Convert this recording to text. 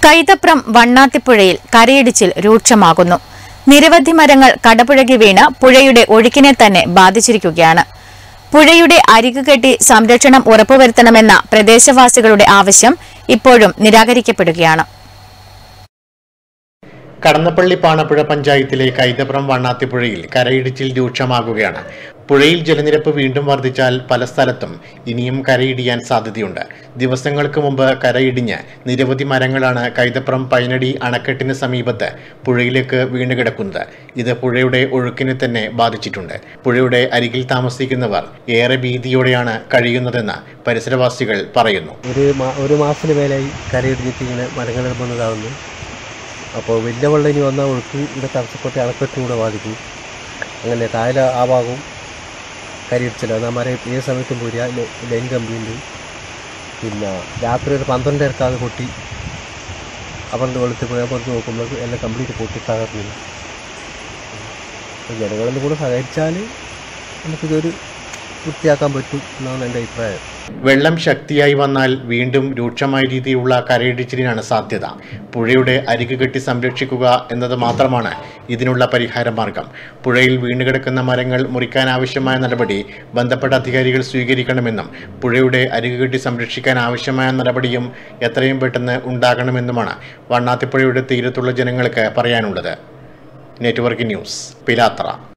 കൈതപ്രം വണ്ണാത്തിപ്പുഴയിൽ കരയിടിച്ചിൽ രൂക്ഷമാകുന്നു നിരവധി മരങ്ങൾ കടപുഴകി വീണ് പുഴയുടെ ഒഴുക്കിനെ തന്നെ ബാധിച്ചിരിക്കുകയാണ് പുഴയുടെ അരികു കെട്ടി സംരക്ഷണം ഉറപ്പുവരുത്തണമെന്ന പ്രദേശവാസികളുടെ ആവശ്യം ഇപ്പോഴും നിരാകരിക്കപ്പെടുകയാണ് കടന്നപ്പള്ളി പാണപ്പുഴ പഞ്ചായത്തിലെ കൈതപ്രം വണ്ണാത്തിപ്പുഴയിൽ കരയിടിച്ചിൽ രൂക്ഷമാകുകയാണ് പുഴയിൽ ജലനിരപ്പ് വീണ്ടും വർദ്ധിച്ചാൽ പല സ്ഥലത്തും ഇനിയും കരയിടിയാൻ സാധ്യതയുണ്ട് ദിവസങ്ങൾക്ക് മുമ്പ് കരയിടിഞ്ഞ് നിരവധി മരങ്ങളാണ് കൈതപ്രം പൈനടി അണക്കെട്ടിന് സമീപത്ത് പുഴയിലേക്ക് വീണുകിടക്കുന്നത് ഇത് പുഴയുടെ ഒഴുക്കിനെ തന്നെ ബാധിച്ചിട്ടുണ്ട് പുഴയുടെ അരികിൽ താമസിക്കുന്നവർ ഏറെ ഭീതിയോടെയാണ് കഴിയുന്നതെന്ന് പരിസരവാസികൾ പറയുന്നു ഒരു മാ ഒരു മാസത്തിന് മേലായി കരയിടിഞ്ഞിട്ട് ഇങ്ങനെ മരങ്ങൾ വന്നതാവുന്നു അപ്പോൾ വലിയ വെള്ളം ഇനി വന്നാൽ ഒഴുക്ക് ഇവിടെ തടസ്സപ്പെട്ട് അണക്കെട്ടും കൂടെ ബാധിക്കും അങ്ങനെ താഴെ ആ ഭാഗവും കരയിടിച്ചില്ല എന്നാൽ മരം ഏത് സമയത്തും പോരിക ലൈൻ കമ്പിയുണ്ട് പിന്നെ രാത്രി ഒരു പന്ത്രണ്ടരക്ക് അത് പൊട്ടി അപ്പുറത്ത് വെളുത്ത് പോയി അപ്പുറത്ത് നോക്കുമ്പോൾ എല്ലാം കംപ്ലീറ്റ് പൊട്ടി തകർന്നു അപ്പോൾ ജനങ്ങളൊന്നും കൂടെ സഹകരിച്ചാൽ നമുക്കിതൊരു വൃത്തിയാക്കാൻ പറ്റും എന്നാണ് എൻ്റെ അഭിപ്രായം വെള്ളം ശക്തിയായി വന്നാൽ വീണ്ടും രൂക്ഷമായ രീതിയിലുള്ള കരയിടിച്ചിലിനാണ് സാധ്യത പുഴയുടെ അരികു കെട്ടി സംരക്ഷിക്കുക എന്നത് മാത്രമാണ് ഇതിനുള്ള പരിഹാര മാർഗം പുഴയിൽ വീണുകിടക്കുന്ന മരങ്ങൾ മുറിക്കാൻ ആവശ്യമായ നടപടി ബന്ധപ്പെട്ട അധികാരികൾ സ്വീകരിക്കണമെന്നും പുഴയുടെ അരികു കെട്ടി സംരക്ഷിക്കാൻ ആവശ്യമായ നടപടിയും എത്രയും പെട്ടെന്ന് ഉണ്ടാകണമെന്നുമാണ് വണ്ണാത്തിപ്പുഴയുടെ തീരത്തുള്ള ജനങ്ങൾക്ക് പറയാനുള്ളത് നെറ്റ്വർക്ക് ന്യൂസ് പിലാത്ര